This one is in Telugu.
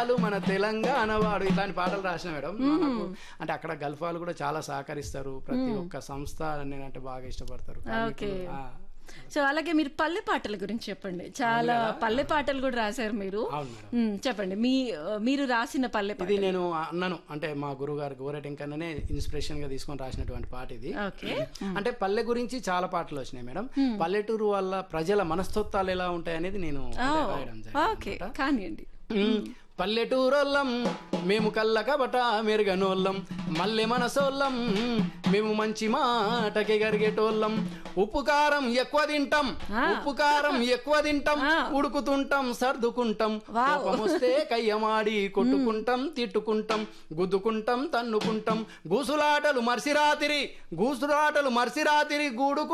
మన తెలంగాణ వాడు ఇట్లాంటి పాటలు రాసిన మేడం మనకు అంటే అక్కడ గల్ఫ్ వాళ్ళు కూడా చాలా సహకరిస్తారు ప్రతి ఒక్క సంస్థ నేనంటే బాగా ఇష్టపడతారు కార్మికులు. ఓకే. ఆ, సో అలాగే మీరు పల్లె పాటల గురించి చెప్పండి చాలా పల్లె పాటలు కూడా రాశారు మీరు అవును మేడం మ్, చెప్పండి మీ మీరు రాసిన పల్లె పాట ఇది నేను అన్నను అంటే మా గురువు గారు గోరెటెంకన్ననే ఇన్స్పిరేషన్ గా తీసుకొని రాసినటువంటి పాట ఇది ఓకే అంటే పల్లె గురించి చాలా పాటలు వచ్చినాయి మేడం పల్లెటూరు వల్ల ప్రజల మనస్తత్వాలు ఎలా ఉంటాయి అనేది నేను అంటే రాయడం జరిగింది ఓకే కానివ్వండి ఉమ్, పల్లెటూరోళ్ళం మేము కళ్ళ కబట మెరుగనోళ్ళం మల్లె మనసోళ్ళం మేము మంచి మాటకి గరిగేటోళ్ళం ఉప్పు కారం ఎక్కువ తింటాం ఉప్పు కారం ఎక్కువ తింటాం ఉడుకుతుంటాం సర్దుకుంటాం కోపం వస్తే కయ్యమాడి కొట్టుకుంటాం తిట్టుకుంటాం గుద్దుకుంటాం తన్నుకుంటాం గూసులాటలు మర్సిరాతిరి గూసులాటలు మర్సిరాతిరి గూడు